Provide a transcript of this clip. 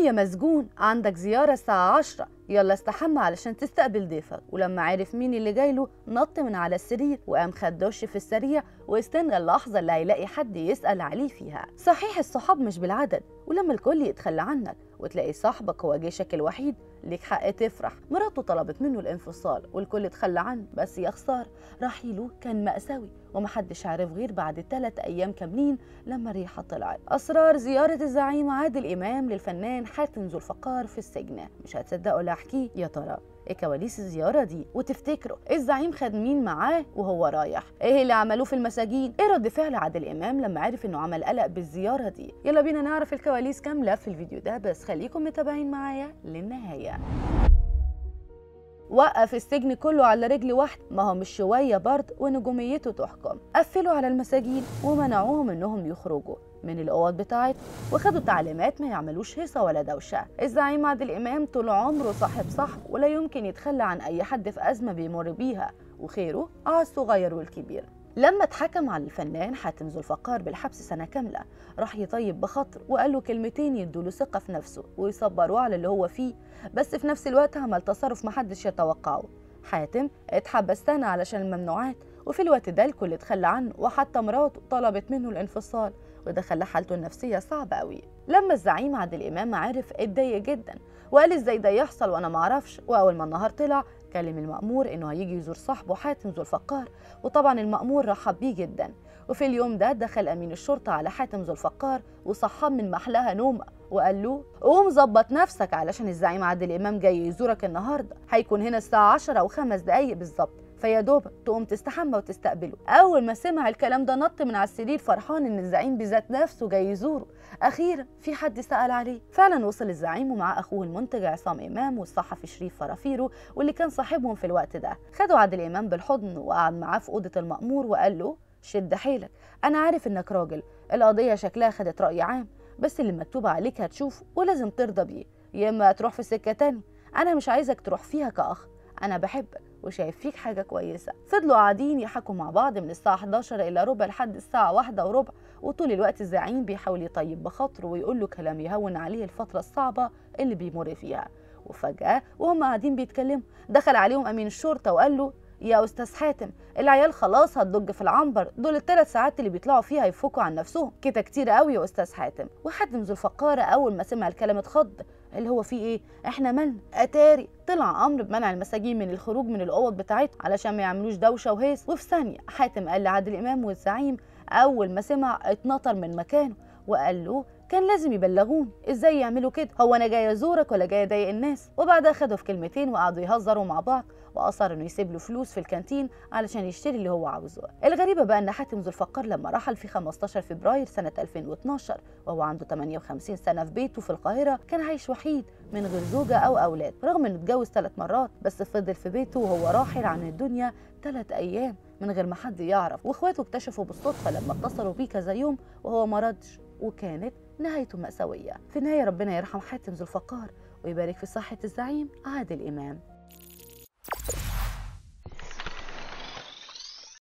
يا مسجون عندك زيارة الساعة عشرة يلا استحمى علشان تستقبل ضيفك ولما عرف مين اللي جاي له نط من على السرير وقام خد دش في السريع واستنى اللحظة اللي هيلاقي حد يسأل عليه فيها صحيح الصحاب مش بالعدد ولما الكل يتخلى عنك وتلاقي صاحبك هو جيشك الوحيد ليك حق تفرح مراته طلبت منه الانفصال والكل اتخلى عنه بس يا خسارة رحيله كان مأساوي ومحدش عارف غير بعد ثلاث أيام كاملين لما الريحة طلعت أسرار زيارة الزعيم عادل إمام للفنان حاتم ذو الفقار في السجن مش هتصدقوا اللي أحكيه يا ترى ايه كواليس الزيارة دي وتفتكروا الزعيم خد مين معاه وهو رايح ايه اللي عملوه في المساجين ايه رد فعل عادل امام لما عرف انه عمل قلق بالزيارة دي يلا بينا نعرف الكواليس كاملة في الفيديو ده بس خليكم متابعين معايا للنهاية وقف السجن كله على رجل واحدة ما هو مش شوية برضه ونجوميته تحكم قفلوا على المساجين ومنعوهم انهم يخرجوا من الاوض بتاعتهم وخدوا تعليمات ما يعملوش هيصه ولا دوشه الزعيم عادل امام طول عمره صاحب صاحب ولا يمكن يتخلى عن اي حد في ازمه بيمر بيها وخيره على الصغير والكبير لما اتحكم على الفنان حاتم ذو الفقار بالحبس سنه كامله راح يطيب بخاطر وقال له كلمتين يدوا له ثقه في نفسه ويصبروه على اللي هو فيه بس في نفس الوقت عمل تصرف محدش يتوقعه حاتم اتحبس سنه علشان الممنوعات وفي الوقت ده الكل اتخلى عنه وحتى مراته طلبت منه الانفصال وده خلى حالته النفسيه صعبه قوي لما الزعيم عادل امام عرف اتضايق جدا وقال ازاي ده يحصل وانا معرفش واول ما النهار طلع كلم المأمور انه هيجي يزور صاحبه حاتم ذو الفقار وطبعا المأمور رحب بيه جدا وفي اليوم ده دخل امين الشرطه على حاتم ذو الفقار وصحاه من محلاها نومه وقال له قوم ظبط نفسك علشان الزعيم عادل امام جاي يزورك النهارده هيكون هنا الساعه 10 وخمس دقايق بالظبط فيا دوبك تقوم تستحمى وتستقبله اول ما سمع الكلام ده نط من على السرير فرحان ان الزعيم بذات نفسه جاي يزوره اخيرا في حد سال عليه فعلا وصل الزعيم ومع اخوه المنتج عصام امام والصحفي شريف فرافيرو واللي كان صاحبهم في الوقت ده خدوا عادل امام بالحضن وقعد معاه في اوضه المامور وقال له شد حيلك انا عارف انك راجل القضيه شكلها خدت راي عام بس اللي مكتوب عليك هتشوفه ولازم ترضى بيه يا اما تروح في سكه تاني انا مش عايزك تروح فيها كاخ انا بحبك وشايف فيك حاجة كويسة فضلوا قاعدين يحكوا مع بعض من الساعة 11 إلى ربع لحد الساعة واحدة وربع وطول الوقت الزعيم بيحاول يطيب بخاطره ويقول له كلام يهون عليه الفترة الصعبة اللي بيمر فيها وفجأة وهم قاعدين بيتكلموا دخل عليهم أمين الشرطة وقال له يا أستاذ حاتم العيال خلاص هتضج في العنبر دول الثلاث ساعات اللي بيطلعوا فيها يفكوا عن نفسهم كده كتير قوي يا أستاذ حاتم وحاتم ذو الفقارة أول ما سمع الكلام اتخض اللي هو فيه ايه احنا مالنا اتاري طلع امر بمنع المساجين من الخروج من الاوض بتاعتهم علشان ما يعملوش دوشه وهيص وفي ثانيه حاتم قال لعادل امام والزعيم اول ما سمع اتنطر من مكانه وقال له كان لازم يبلغوني ازاي يعملوا كده هو انا جاي ازورك ولا جاي اضايق الناس وبعدها خدوا في كلمتين وقعدوا يهزروا مع بعض واصر انه يسيب له فلوس في الكانتين علشان يشتري اللي هو عاوزه الغريبه بقى ان حاتم ذو الفقار لما رحل في 15 فبراير سنه 2012 وهو عنده 58 سنه في بيته في القاهره كان عايش وحيد من غير زوجه او اولاد رغم انه اتجوز ثلاث مرات بس فضل في بيته وهو راحل عن الدنيا ثلاث ايام من غير ما حد يعرف واخواته اكتشفوا بالصدفه لما اتصلوا بيه كذا يوم وهو ما ردش وكانت نهايته مأساوية في النهاية ربنا يرحم حاتم ذو الفقار ويبارك في صحة الزعيم عادل إمام